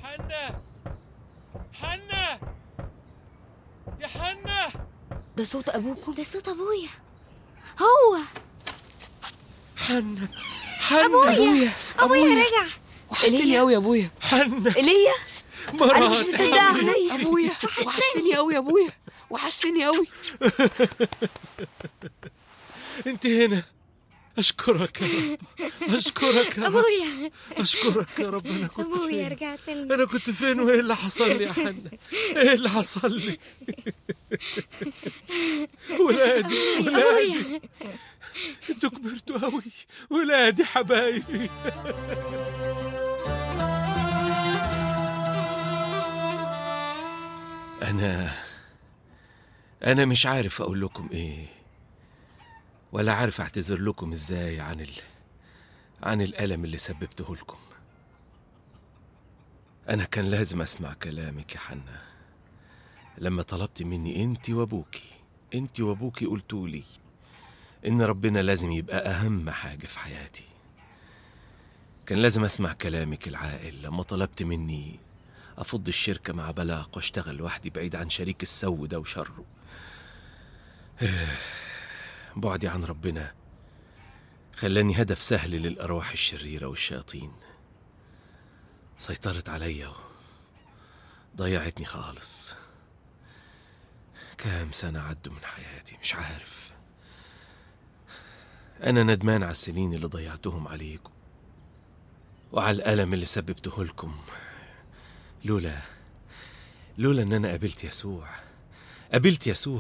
حنة حنة يا حنة ده صوت أبوكم ده صوت ابويا هو حنة حنة ابويا ابويا رجع وحشتني قوي يا أبويا حنة إيليا مرات أنا مش مصدقة حبيبي. عينيا أبويا وحشتني قوي يا أبويا وحشتني قوي انت هنا اشكرك يا رب اشكرك يا رب ابويا اشكرك يا رب انا كنت ابويا فين رجعت لنا انا كنت فين وايه اللي حصل لي يا حنة ايه اللي حصل لي ولادي ولادي ابويا انتوا كبرتوا قوي ولادي حبايبي انا انا مش عارف اقول لكم ايه ولا عارف اعتذر لكم ازاي عن ال... عن الالم اللي سببته لكم انا كان لازم اسمع كلامك يا حنا لما طلبت مني انت وابوكي انت وابوكي قلتولي إن ربنا لازم يبقى أهم حاجة في حياتي كان لازم أسمع كلامك العاقل لما طلبت مني أفض الشركة مع بلاق وأشتغل لوحدي بعيد عن شريك السو ده وشره بعدي عن ربنا خلاني هدف سهل للأرواح الشريرة والشياطين سيطرت عليا ضيعتني خالص كام سنة عدوا من حياتي مش عارف أنا ندمان على السنين اللي ضيعتهم عليكم وعلى الألم اللي سببته لكم لولا لولا إن أنا قابلت يسوع قابلت يسوع